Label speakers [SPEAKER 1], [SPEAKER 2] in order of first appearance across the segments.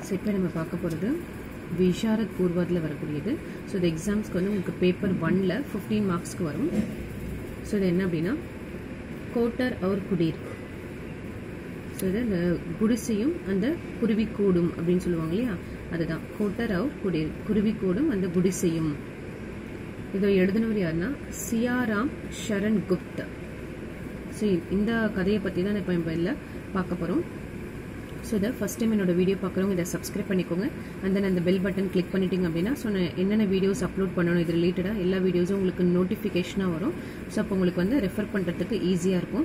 [SPEAKER 1] so இப்போ நம்ம பார்க்க போகிறது விஷாரத் பூர்வத்தில் வரக்கூடியது ஸோ இது எக்ஸாம்ஸ்க்கு வந்து உங்களுக்கு பேப்பர் ஒனில் ஃபிஃப்டீன் மார்க்ஸ்க்கு வரும் ஸோ இது என்ன அப்படின்னா கோட்டர் அவர் குடீர் ஸோ இது இந்த குடிசையும் அந்த குருவிக்கூடும் அப்படின்னு சொல்லுவாங்க இல்லையா அதுதான் கோட்டர் அவர் குடீர் குருவிக்கூடும் அந்த குடிசையும் இதை எழுதினவர் யாருன்னா சியாராம் ஷரண் குப்த் ஸோ இந்த கதையை பற்றி தான் இப்போ இப்போ இல்லை பார்க்க போகிறோம் ஸோ இதை ஃபஸ்ட் டைம் என்னோட வீடியோ பார்க்குறவங்க இதை சப்ஸ்கிரைப் பண்ணிக்கோங்க அண்ட் தென் அந்த பெல் பட்டன் கிளிக் பண்ணிட்டீங்க அப்படின்னா ஸோ நான் என்னென்ன வீடியோஸ் அப்லோட் பண்ணணும் இது ரிலேட்டடாக எல்லா வீடியோஸும் உங்களுக்கு நோட்டிஃபிகேஷனாக வரும் ஸோ அப்போ உங்களுக்கு வந்து ரெஃபர் பண்ணுறதுக்கு ஈஸியாக இருக்கும்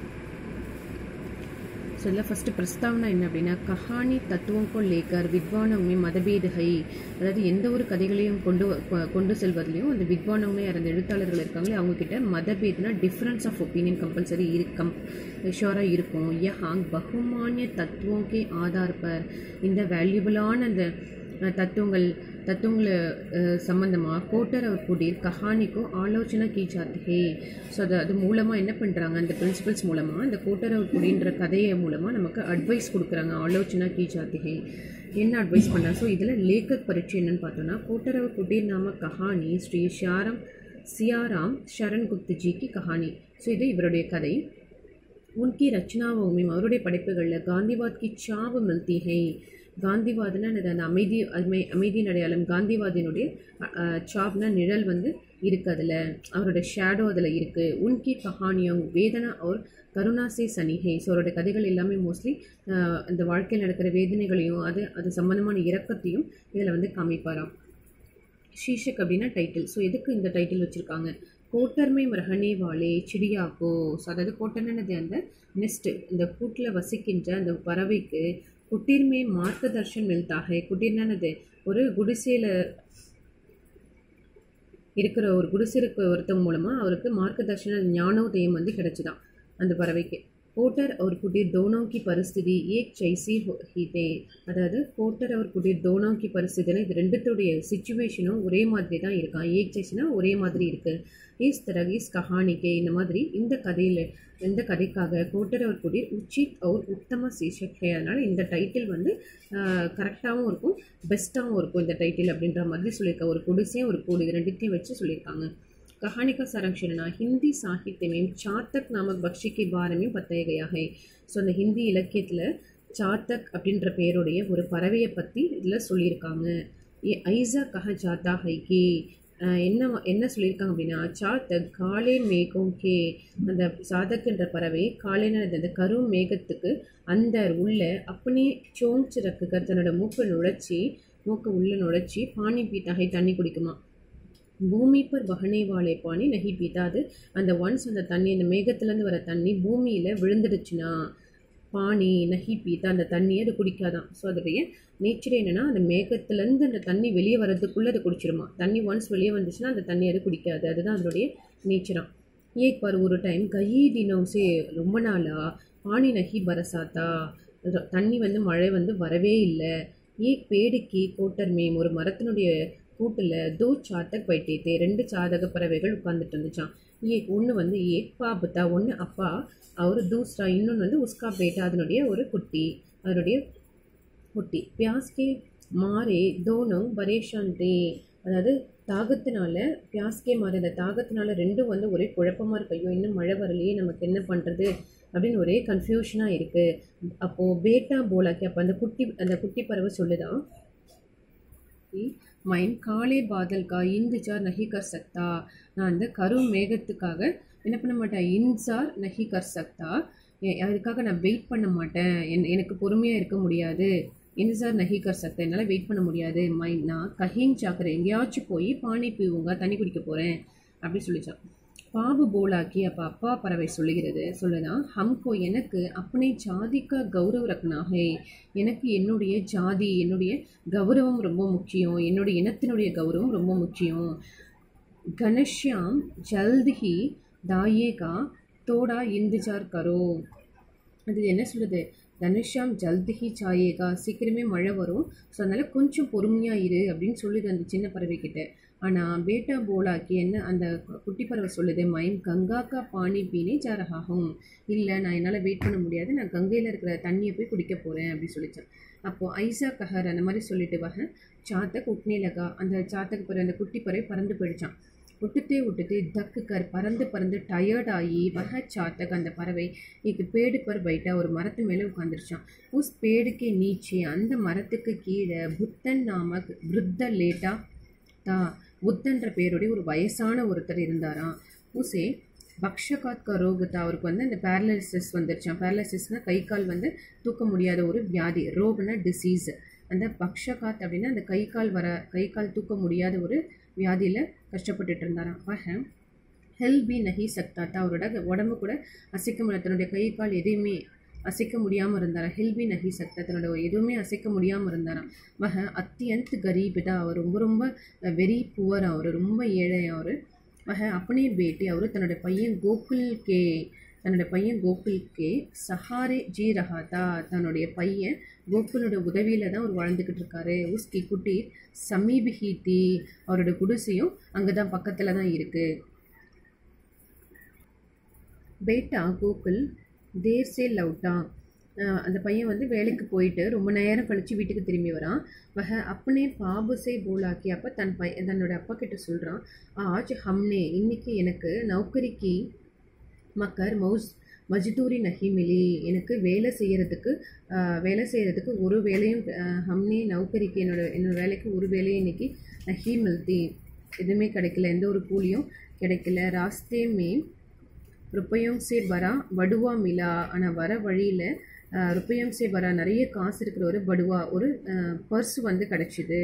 [SPEAKER 1] ஸோ இதில் ஃபஸ்ட்டு பிரஸ்தாவனா என்ன அப்படின்னா கஹானி தத்துவங்கோ லேக்கர் வித்வானமே மதபேதுகை அதாவது எந்த ஒரு கதைகளையும் கொண்டு கொண்டு செல்வதிலையும் அந்த வித்வானமே அந்த எழுத்தாளர்கள் இருக்காங்களே அவங்கக்கிட்ட மதபேதுனா டிஃப்ரென்ஸ் ஆஃப் ஒப்பீனியன் கம்பல்சரி இருக்கும் ஷோராக இருக்கும் யஹாங் பகுமானிய தத்துவங்கே ஆதார் பர் இந்த வேல்யூபிளான அந்த தத்துவங்கள் தத்துவங்களை சம்மந்தமாக கோட்டர் அவர் குடீர் கஹானிக்கும் ஆலோசனை கீ சாத்திகே ஸோ அது அது மூலமாக என்ன பண்ணுறாங்க அந்த பிரின்சிபல்ஸ் மூலமாக அந்த கோட்டர் அவர் குடின்ற கதையை மூலமாக நமக்கு அட்வைஸ் கொடுக்குறாங்க ஆலோசனை கீ சாத்திகே என்ன அட்வைஸ் பண்ணுறாங்க ஸோ இதில் லேக்கத் பரீட்சை என்னன்னு பார்த்தோன்னா கோட்டர் அவர் குடீர் நாம கஹானி ஸ்ரீ ஷாரம் சியாராம் ஷரண் குப்துஜிக்கு கஹானி ஸோ இது இவருடைய கதை உன்கி ரச்சனாவும் அவருடைய படைப்புகளில் காந்திவாத் கி சாவு மில்திகை காந்திவாதனா அது அந்த அமைதி அமை அமைதியின் அடையாளம் காந்திவாதியினுடைய சாப்னா நிழல் வந்து இருக்குது அதில் அவரோட ஷேடோ அதில் இருக்குது உன்கி கஹானியும் வேதனா அவர் கருணாசே சனிகை ஸோ அவரோட கதைகள் எல்லாமே மோஸ்ட்லி அந்த வாழ்க்கையில் நடக்கிற வேதனைகளையும் அது அது சம்மந்தமான இறக்கத்தையும் இதில் வந்து காமிப்பாராம் ஷீஷக் அப்படின்னா டைட்டில் ஸோ எதுக்கு இந்த டைட்டில் வச்சுருக்காங்க கோட்டர்மை ரஹனே வாலே சிடியாக்கோ ஸோ அதாவது கோட்டர்னது அந்த நெஸ்ட்டு இந்த கூட்டில் வசிக்கின்ற அந்த பறவைக்கு குட்டிர்மே மார்க்க தர்ஷன் மில்தாக குட்டிர்னானது ஒரு குடிசையில் இருக்கிற ஒரு குடிசிற்கு ஒருத்தவங்க மூலமாக அவருக்கு மார்க்க தர்ஷன ஞானோதயம் வந்து கிடச்சிதான் அந்த பறவைக்கு கோட்டர் और कुटीर दोनों की परिस्थिति एक जैसी ही थे அதாவது கோட்டர் அவர் குட்டீர் தோனோ கி பரிஸ்திதினா இது ரெண்டுத்துடைய சுச்சுவேஷனும் ஒரே மாதிரி தான் இருக்கான் ஏக் ஜெய்சினா ஒரே மாதிரி இருக்குது இஸ் தரக் இஸ் கஹானிக்கே இந்த மாதிரி இந்த கதையில் இந்த கதைக்காக கோட்டர் அவர் குடீர் உச்சித் அவர் உத்தம சீஷக் அதனால் இந்த டைட்டில் வந்து கரெக்டாகவும் இருக்கும் பெஸ்ட்டாகவும் இருக்கும் இந்த டைட்டில் அப்படின்ற மாதிரி சொல்லியிருக்காங்க ஒரு குடிசையும் ஒரு கூடு இது ரெண்டுத்தையும் வச்சு சொல்லியிருக்காங்க कहानी का संरक्षण हिंदी साहित्य में चातक नामक பக்ஷி के बारे में बताया गया है ஸோ அந்த ஹிந்தி இலக்கியத்தில் சாத்தக் அப்படின்ற பெயருடைய ஒரு பறவையை பற்றி இதில் சொல்லியிருக்காங்க ஏ ஐசா கஹ ஜாத்தா ஹை கே என்ன என்ன சொல்லியிருக்காங்க அப்படின்னா சாத்தக் காலே மேகம் கே அந்த சாதக்குன்ற பறவை காலைன அந்த கரு மேகத்துக்கு அந்த உள்ள அப்பனே சோங்ச்சு ரக்குகர் தன்னோட மூக்கை நுழைச்சி மூக்கை உள்ளே நுழைச்சி பானி பீட்டாகை தண்ணி குடிக்குமா பூமி பர் வகனை வாழை பானி நகி பீத்தா அது அந்த ஒன்ஸ் அந்த தண்ணி அந்த மேகத்துலேருந்து வர தண்ணி பூமியில் விழுந்துடுச்சுன்னா பானி நகி பீத்தா அந்த தண்ணியை அது குடிக்காதான் ஸோ அதோடைய நேச்சர் என்னென்னா அந்த மேகத்துலேருந்து அந்த தண்ணி வெளியே வர்றதுக்குள்ளே அது குடிச்சிருமா தண்ணி ஒன்ஸ் வெளியே வந்துச்சுன்னா அந்த தண்ணி அது குடிக்காது அதுதான் அதோடைய நேச்சராக ஏக் பார் ஒரு டைம் கயி தினம் சே ரொம்ப நாளாக பானி நகி பரசாத்தா தண்ணி வந்து மழை வந்து வரவே இல்லை ஏக் பேடுக்கி கோட்டர் மேம் ஒரு மரத்தினுடைய கூட்டில் தோ சாத்தக் பைட்டேத்தே ரெண்டு சாதக பறவைகள் உட்காந்துட்டு இருந்துச்சான் ஏ ஒன்று வந்து ஏக் பாபுத்தா ஒன்று அப்பா அவர் தூஸ்ரா இன்னொன்று வந்து உஸ்கா பேட்டா அதனுடைய ஒரு குட்டி அதனுடைய குட்டி பியாஸ்கே மாறே தோனோ பரேஷாந்தே அதாவது தாகத்தினால பியாஸ்கே மாறி அந்த தாகத்தினால ரெண்டும் வந்து ஒரே குழப்பமாக இருக்கு ஐயோ இன்னும் மழை வரலையே நமக்கு என்ன பண்ணுறது அப்படின்னு ஒரே கன்ஃபியூஷனாக இருக்குது அப்போது பேட்டா போலாக்கி அப்போ அந்த குட்டி அந்த குட்டி பறவை சொல்லுதான் மைன் காலே பாதல்கா இந்துஜார் நஹி கர் சக்தா நான் அந்த கரு மேகத்துக்காக என்ன பண்ண மாட்டேன் இன்சார் நஹி கர் சக்தா அதுக்காக நான் வெயிட் பண்ண மாட்டேன் என் எனக்கு பொறுமையாக இருக்க முடியாது இன்சார் நஹி கர் சக்தா என்னால் வெயிட் பண்ண முடியாது மைன் நான் கஹீன் சாக்கரை எங்கேயாச்சும் போய் பானி பீவுங்க தண்ணி குடிக்க போகிறேன் அப்படி சொல்லிச்சான் பாபு போலாக்கி அப்போ அப்பா பறவை சொல்லுகிறது சொல்லுதான் ஹம்கோ எனக்கு அப்பனை ஜாதிக்கா கௌரவ ரக்னாகை எனக்கு என்னுடைய ஜாதி என்னுடைய கௌரவம் ரொம்ப முக்கியம் என்னுடைய இனத்தினுடைய கௌரவம் ரொம்ப முக்கியம் கணஷ்யாம் ஜல்திஹி தாயேகா தோடா இந்துஜார் கரோ அது என்ன சொல்லுது தனுஷாம் ஜல்திஹி சாயேகா சீக்கிரமே மழை வரும் ஸோ அதனால் கொஞ்சம் பொறுமையாக இரு அப்படின்னு சொல்லுது அந்த சின்ன பறவைக்கிட்ட ஆனால் பேட்டா போலாக்கி என்ன அந்த குட்டி பறவை சொல்லுது மைம் கங்காக்கா பானி பீனே ஜாரஹாகும் இல்லை நான் என்னால் வெயிட் பண்ண முடியாது நான் கங்கையில் இருக்கிற தண்ணியை போய் குடிக்க போகிறேன் அப்படின்னு சொல்லிச்சேன் அப்போது ஐசா கஹர் அந்த மாதிரி சொல்லிட்டு வக சாத்தக் உட்னிலகா அந்த சாத்தக்கு பிறகு அந்த குட்டி பறவை பறந்து போயிடுச்சான் விட்டுத்தே விட்டுட்டு தக்கு கர் பறந்து பறந்து டயர்ட் ஆகி வக சாத்தக் அந்த பறவை இக்கு பேடு பர் பைட்டா ஒரு மரத்து மேலே உட்காந்துருச்சான் உஸ் பேடுக்கே நீச்சே அந்த மரத்துக்கு கீழே புத்தன் நாமக் விருத்த லேட்டா தா புத்தன்ற பேருடைய ஒரு வயசான ஒருத்தர் இருந்தாராம் உசே பக்ஷகாத் ரோகத்தா அவருக்கு வந்து அந்த பேரலிசிஸ் வந்துருச்சான் பேரலிசிஸ்னால் கை கால் வந்து தூக்க முடியாத ஒரு வியாதி ரோகனா டிசீஸ் அந்த பக்ஷகாத் அப்படின்னா அந்த கை கால் வர கை கால் தூக்க முடியாத ஒரு வியாதியில் கஷ்டப்பட்டுட்டு இருந்தாராம் வஹ ஹெல் பி நஹி சக்தாத்தா அவரோட உடம்பு கூட அசைக்க முடியல தன்னுடைய கை கால் எதையுமே அசைக்க முடியாமல் இருந்தாராம் ஹெல்பி நஹி சக்தா தன்னோட எதுவுமே அசைக்க முடியாமல் இருந்தாராம் வஹ அத்தியந்த் கரீபிதா அவர் ரொம்ப ரொம்ப வெரி புவர் அவர் ரொம்ப ஏழை அவர் வஹ அப்பனே பேட்டி அவர் தன்னோட பையன் கோகுல் கே தன்னோட பையன் கோகுல் கே சஹாரே ஜி ரஹாதா தன்னுடைய பையன் கோகுலோட உதவியில் தான் அவர் வாழ்ந்துக்கிட்டு இருக்காரு உஸ்கி குட்டி சமீபிஹீட்டி அவரோட குடிசையும் அங்கே தான் பக்கத்தில் தான் இருக்குது பேட்டா கோகுல் தேர் சே லவுட்டா அஹ் அந்த பையன் வந்து வேலைக்கு போயிட்டு ரொம்ப நேரம் கழித்து வீட்டுக்கு திரும்பி வரான் வஹ அப்பனே பாபுசே போலாக்கி அப்போ தன் பை தன்னோட அப்பா கிட்ட சொல்கிறான் ஆஜ் ஹம்னே இன்னைக்கு எனக்கு நௌக்கரிக்கு மக்கர் மௌஸ் மஜ்தூரி நஹி மிலி எனக்கு வேலை செய்கிறதுக்கு வேலை செய்கிறதுக்கு ஒரு வேலையும் அஹ், ஹம்னே நௌக்கரிக்கு என்னோட என்னோட வேலைக்கு ஒரு வேலையும் இன்னைக்கு நஹி மில்தி எதுவுமே கிடைக்கல எந்த ஒரு கூலியும் கிடைக்கல ராஸ்தே மே ருப்பயம் சே வரா வடுவா மிலா ஆனால் வர வழியில் ருப்பயம் சே வரா நிறைய காசு இருக்கிற ஒரு வடுவா ஒரு பர்ஸ் வந்து கிடச்சிது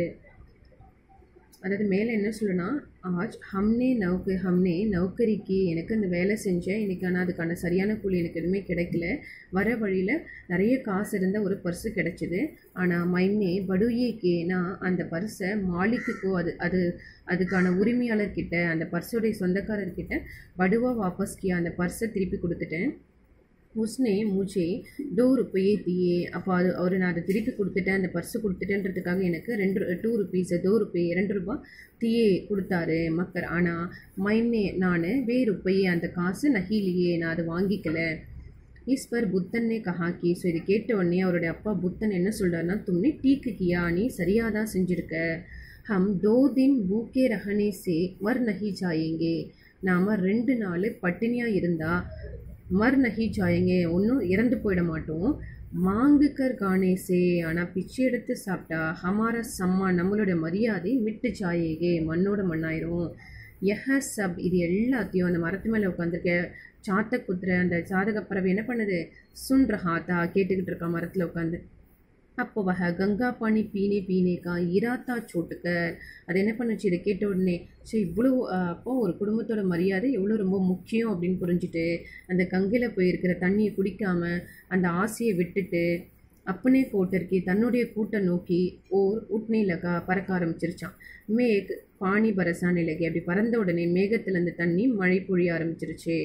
[SPEAKER 1] அதாவது மேலே என்ன சொல்லுனா ஆஜ் ஹம்னே நௌக்கு ஹம்னே நௌக்கரிக்கு எனக்கு அந்த வேலை செஞ்சேன் இன்னைக்கு ஆனால் அதுக்கான சரியான கூலி எனக்கு எதுவுமே கிடைக்கல வர வழியில் நிறைய காசு இருந்த ஒரு பர்ஸு கிடச்சிது ஆனால் மைனே படுயேக்கே நான் அந்த பர்ஸை மாலிக்குக்கோ அது அது அதுக்கான உரிமையாளர்கிட்ட அந்த பர்ஸுடைய சொந்தக்காரர்கிட்ட படுவா வாபஸ் கியா அந்த பர்ஸை திருப்பி கொடுத்துட்டேன் உஸ்னே முஜே டோ ருப்பையே தியே அப்போ அது அவர் நான் அதை திருப்பி கொடுத்துட்டேன் அந்த பர்ஸு கொடுத்துட்டேன்றதுக்காக எனக்கு ரெண்டு டூ ருபீஸ் டோ ருப்பே இரண்டு ரூபா தியே கொடுத்தாரு மக்கர் ஆனால் மைனே நான் வே ருப்பையே அந்த காசு நகிலியே நான் அதை வாங்கிக்கல இஸ் பர் புத்தன் நே கஹா கி ஸோ இது கேட்ட உடனே அவருடைய அப்பா புத்தன் என்ன சொல்கிறாருன்னா தும்னே டீக்கு கியா நீ சரியாக தான் செஞ்சுருக்க ஹம் தோ தின் பூக்கே ரஹனே சே மர் நஹி ஜாயேங்கே நாம் ரெண்டு நாள் பட்டினியாக இருந்தால் மர் நஹி ஜாயேங்கே ஒன்றும் இறந்து போயிட மாட்டோம் மாங்குக்கர் காணேசே ஆனால் பிச்சை எடுத்து சாப்பிட்டா ஹமாரா சம்மா நம்மளோட மரியாதை மிட்டு ஜாயேகே மண்ணோட மண்ணாயிரும் யஹ சப் இது எல்லாத்தையும் அந்த மரத்து மேலே உட்காந்துருக்க சாத்த குதிரை அந்த சாதக பறவை என்ன பண்ணுது சுன் ரஹாத்தா கேட்டுக்கிட்டு இருக்கா மரத்தில் உட்காந்து அப்போ வக கங்கா பாணி பீனே பீனேக்கா இராத்தா சோட்டுக்கர் அது என்ன பண்ணுச்சு இதை கேட்ட உடனே சரி இவ்வளோ அஹ், அப்போ ஒரு குடும்பத்தோட மரியாதை எவ்வளோ ரொம்ப முக்கியம் அப்படின்னு புரிஞ்சுட்டு அந்த கங்கையில் போயிருக்கிற தண்ணியை குடிக்காம அந்த ஆசையை விட்டுட்டு அப்பனே கோட்டருக்கு தன்னுடைய கூட்டை நோக்கி ஓர் உட்னி லகா பறக்க ஆரம்பிச்சிருச்சான் மேக் பாணி பரசான் இலகை அப்படி பறந்த உடனே மேகத்தில் அந்த தண்ணி மழை பொழிய ஆரம்பிச்சிருச்சு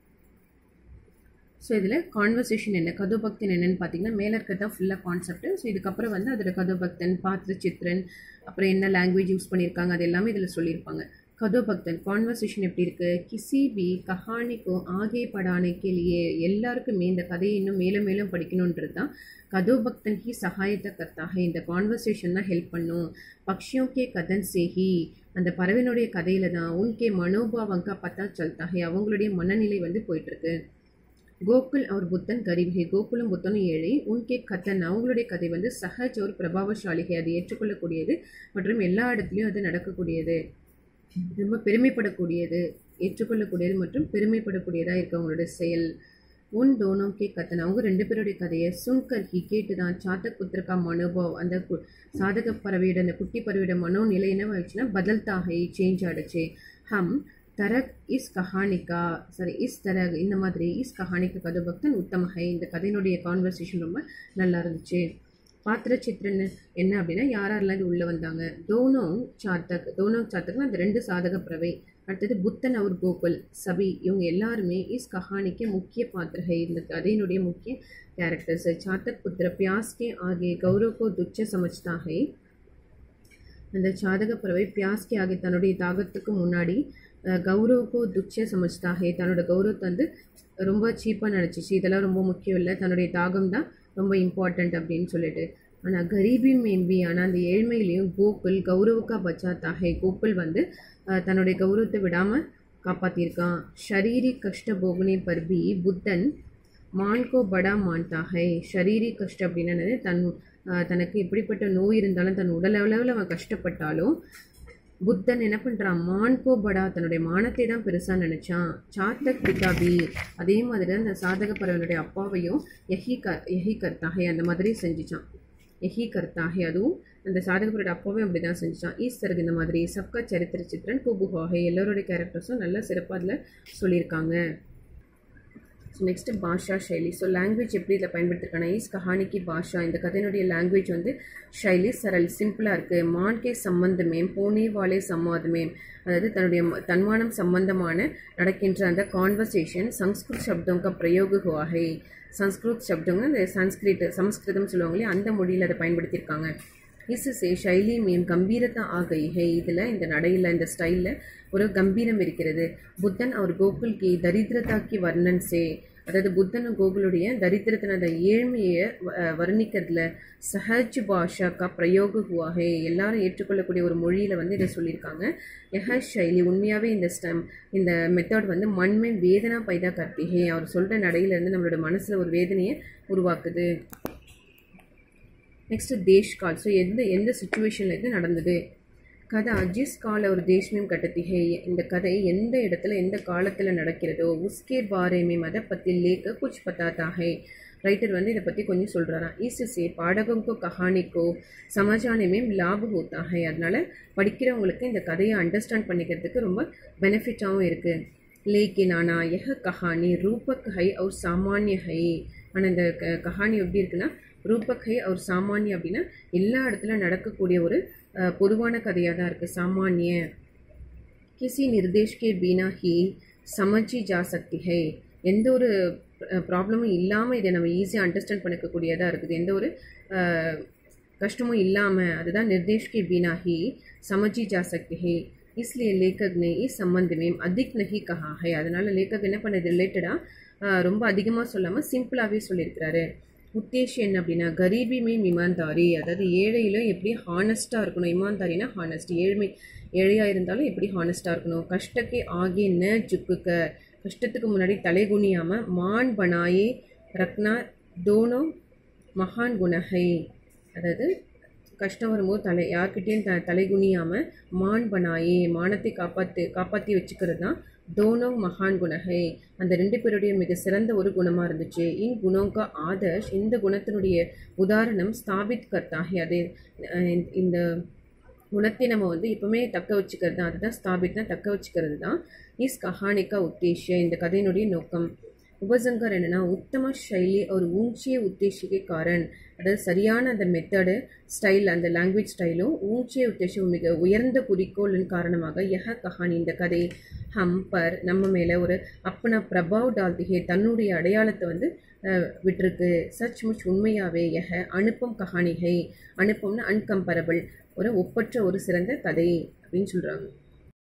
[SPEAKER 1] ஸோ இதில் கான்வர்சேஷன் என்ன கதோபக்தன் என்னன்னு பார்த்தீங்கன்னா மேலே இருக்கிறது தான் ஃபுல்லாக கான்செப்ட் ஸோ இதுக்கப்புறம் வந்து அதில் கதோபக்தன் பாத்திர சித்ரன் அப்புறம் என்ன லாங்குவேஜ் யூஸ் பண்ணியிருக்காங்க அது எல்லாமே இதில் சொல்லியிருப்பாங்க கதோபக்தன் கான்வர்சேஷன் எப்படி இருக்குது கிசி பி கஹானிக்கோ ஆகே படானே கேலியே எல்லாருக்குமே இந்த கதையை இன்னும் மேலும் மேலும் படிக்கணுன்றது தான் கதோபக்தன் ஹி சகாயத்தை கர்த்தாக இந்த கான்வர்சேஷன் தான் ஹெல்ப் பண்ணும் பக்ஷியோं के கதன் சேஹி அந்த பறவையினுடைய கதையில தான் உன்கே மனோபாவங்கா பத்தா சல்தாக அவங்களுடைய மனநிலை வந்து போயிட்டுருக்கு கோகுல் அவர் புத்தன் கரீப்ஹே கோகுலும் புத்தனும் ஏழை உன்கே கத்தன் அவங்களுடைய கதை வந்து சஹஜ் ஒரு பிரபாவசாலிகை அது ஏற்றுக்கொள்ளக்கூடியது மற்றும் எல்லா இடத்துலையும் அது நடக்கக்கூடியது ரொம்ப பெருமைப்படக்கூடியது ஏற்றுக்கொள்ளக்கூடியது மற்றும் பெருமைப்படக்கூடியதாக இருக்கு அவங்களோட செயல் உன் டோனோ கே கத்தன் அவங்க ரெண்டு பேருடைய கதையை சுன்கர் ஹி கேட்டு தான் சாத்தக் புத்திரக்கா மனோபவ் அந்த கு- சாதக பறவையோட அந்த குட்டி பறவையோட மனோநிலை என்ன ஆயிடுச்சுன்னா பதல்தாகை சேஞ்ச் ஆயிடுச்சு ஹம் தரக் இஸ் கஹானிக்கா சாரி இஸ் தரக் இந்த மாதிரி இஸ் கஹானிக்க கதபக்தன் உத்தமஹை இந்த கதையினுடைய கான்வர்சேஷன் ரொம்ப நல்லா இருந்துச்சு பாத்திர சித்திரன் என்ன அப்படின்னா யார் யாரெல்லாம் இது உள்ளே வந்தாங்க தோனோ சாத்தக் தோனோ சாத்தக்னா அந்த ரெண்டு சாதக பறவை அடுத்தது புத்தன் அவர் கோகுல் சபி இவங்க எல்லாருமே இஸ் கஹானிக்கு முக்கிய பாத்திரகை இந்த கதையினுடைய முக்கிய கேரக்டர்ஸ் சாத்தக் புத்திர பியாஸ்கே ஆகிய கௌரவக்கோ துச்ச சமஜ்தாகை அந்த சாதக பறவை பியாஸ்கே ஆகிய தன்னுடைய தாகத்துக்கு முன்னாடி அஹ், கௌரவக்கோ துச்ச சமஜ்தாகே தன்னோட கௌரவத்தை வந்து ரொம்ப சீப்பாக நினச்சிச்சு இதெல்லாம் ரொம்ப முக்கியம் இல்லை தன்னுடைய தாகம் தான் ரொம்ப இம்பார்ட்டண்ட் அப்படின்னு சொல்லிட்டு ஆனால் கரீபி மேம்பி ஆனால் அந்த ஏழ்மையிலையும் கோகுல் கௌரவுக்கா பச்சா தாகை கோகுல் வந்து அஹ், தன்னுடைய கௌரவத்தை விடாமல் காப்பாற்றியிருக்கான் ஷரீரி கஷ்ட போகுனே பர்பி புத்தன் மான்கோ படா மான்தா ஹை ஷரீரி கஷ்டம் அப்படின்னா என்னது தன் அஹ், தனக்கு எப்படிப்பட்ட நோய் இருந்தாலும் தன் உடல் அளவில் அவன் கஷ்டப்பட்டாலும் புத்தன் என்ன பண்ணுறான் மான்கோ படா தன்னுடைய மானத்தை தான் பெருசாக நினச்சான் சாத்தக் பிதாபி அதே மாதிரி தான் அந்த சாதக பறவனுடைய அப்பாவையும் எஹி க எஹி கர்த்தாகை அந்த மாதிரி செஞ்சுச்சான் எஹி கர்த்தாகை அதுவும் அந்த சாதகப்பரோட அப்பாவையும் அப்படி தான் செஞ்சுச்சான் ஈஸ்வருக்கு இந்த மாதிரி சப்கா சரித்திர சித்திரன் குபுஹாகை எல்லாரோடைய கேரக்டர்ஸும் நல்ல சிறப்பாக அதில் சொல்லியிருக்காங்க ஸோ நெக்ஸ்ட்டு பாஷா ஷைலி ஸோ லாங்குவேஜ் எப்படி இதில் பயன்படுத்திருக்காங்க ஈஸ் கஹானிக்கு பாஷா இந்த கதையினுடைய லாங்குவேஜ் வந்து ஷைலி சரல் சிம்பிளாக இருக்குது மான்கே சம்பந்தமே போனே வாலே சம்வாதமே அதாவது தன்னுடைய ம- தன்மானம் சம்பந்தமான நடக்கின்ற அந்த கான்வர்சேஷன் சம்ஸ்கிருத் சப்தங்க பிரயோக ஹுவாகை சம்ஸ்கிருத் சப்தங்க இந்த சன்ஸ்கிரிட் சமஸ்கிருதம் சொல்லுவாங்க இல்லையா அந்த மொழியில் அதை பயன்படுத்தியிருக்காங்க இசுசே ஷைலி மேம் கம்பீரத்தா ஆகை ஹே இதில் இந்த நடையில் இந்த ஸ்டைலில் ஒரு கம்பீரம் இருக்கிறது புத்தன் அவர் கோகுல் கி தரித்திரதாக்கி வர்ணன் சே அதாவது புத்தன் கோகுலுடைய தரித்திரத்தின அந்த ஏழ்மையை வ- அஹ் வர்ணிக்கிறதுல சஹஜ் பாஷா கா பிரயோக ஹுவாகே எல்லாரும் ஏற்றுக்கொள்ளக்கூடிய ஒரு மொழியில் வந்து இதை சொல்லியிருக்காங்க யஹ ஷைலி உண்மையாகவே இந்த ஸ்டம் இந்த மெத்தட் வந்து மண்மை வேதனா பைதா கர்த்திகே அவர் சொல்கிற நடையிலேருந்து நம்மளோட மனசில் ஒரு வேதனையை உருவாக்குது நெக்ஸ்ட் தேஷ் கால் ஸோ எந்த எந்த சுச்சுவேஷனில் இது நடந்தது கதை அஜிஸ் கால ஒரு தேஷ்மியம் கட்டத்திகை இந்த கதை எந்த இடத்துல எந்த காலத்தில் நடக்கிறதோ உஸ்கே பாரேமே மத பத்தி லேக்க குச் பத்தாத்தாகை ரைட்டர் வந்து இதை பற்றி கொஞ்சம் சொல்கிறாராம் ஈஸ்டே பாடகங்கோ கஹானிக்கோ சமாஜானமே லாப ஹோத்தா ஹை அதனால படிக்கிறவங்களுக்கு இந்த கதையை அண்டர்ஸ்டாண்ட் பண்ணிக்கிறதுக்கு ரொம்ப பெனிஃபிட்டாகவும் இருக்குது லேக்கின் ஆனா யஹ கஹானி ரூபக் ஹை और சாமானிய ஹை ஆனால் இந்த க கஹானி எப்படி இருக்குன்னா ரூபக் ஹை और சாமானிய அப்படின்னா எல்லா இடத்துல நடக்கக்கூடிய ஒரு அஹ், பொதுவான கதையாக தான் இருக்குது சாமானிய किसी निर्देश के बिना ही समझी जा सकती है எந்த ஒரு ப்ராப்ளமும் இல்லாமல் இதை நம்ம ஈஸியாக அண்டர்ஸ்டாண்ட் பண்ணிக்கக்கூடியதாக இருக்குது எந்த ஒரு அஹ், கஷ்டமும் இல்லாமல் அதுதான் निर्देश के बिना ही समझी जा सकती है इसलिए लेखक ने इस संबंध में अधिक नहीं कहा है அதனால் லேखक என்ன பண்ணது ரிலேட்டடாக ரொம்ப அதிகமாக சொல்லாமல் சிம்பிளாகவே சொல்லியிருக்கிறாரு உத்தேஷம் என்ன அப்படின்னா கரீபி மீம் இமான்தாரி அதாவது ஏழையிலும் எப்படி ஹானஸ்ட்டாக இருக்கணும் இமான்தாரினா ஹானஸ்ட் ஏழ்மை ஏழையாக இருந்தாலும் எப்படி ஹானஸ்ட்டாக இருக்கணும் கஷ்டக்கே ஆகிய ந ஜுக்குக்க கஷ்டத்துக்கு முன்னாடி தலை குனியாமல் மான் பனாயே ரக்னா தோனோ மகான் குணஹை அதாவது கஷ்டம் வரும்போது தலை யார்கிட்டயும் த தலை குனியாமல் மான் பனாயே மானத்தை காப்பாற்று காப்பாற்றி வச்சுக்கிறது தான் தோனோ மகான் குணஹை அந்த ரெண்டு பேருடைய மிக சிறந்த ஒரு குணமாக இருந்துச்சு இன் குணோங்கா ஆதர்ஷ் இந்த குணத்தினுடைய உதாரணம் ஸ்தாபித் கர்த்தாகி அது அஹ் இந்த- இந்த குணத்தை நம்ம வந்து எப்பவுமே தக்க வச்சுக்கிறது தான் அதுதான் ஸ்தாபித்னா தக்க வச்சுக்கிறது தான் இஸ் கஹானிக்கா உத்தேஷ இந்த கதையினுடைய நோக்கம் உபசங்கர் என்னன்னா உத்தம ஷைலி ஒரு ஊஞ்சிய உத்தேசிக்க காரன் அதாவது சரியான அந்த மெத்தடு ஸ்டைல் அந்த லாங்குவேஜ் ஸ்டைலும் ஊஞ்சிய உத்தேசம் மிக உயர்ந்த குறிக்கோளின் காரணமாக யஹ கஹானி இந்த கதை ஹம் பர் நம்ம மேலே ஒரு அப்பனா பிரபாவ் டால்திகே தன்னுடைய அடையாளத்தை வந்து அஹ், விட்டிருக்கு சச் முச் உண்மையாவே யஹ அனுப்பம் கஹானிகை அனுப்பம்னா அன்கம்பரபிள் ஒரு ஒப்பற்ற ஒரு சிறந்த கதை அப்படின்னு சொல்கிறாங்க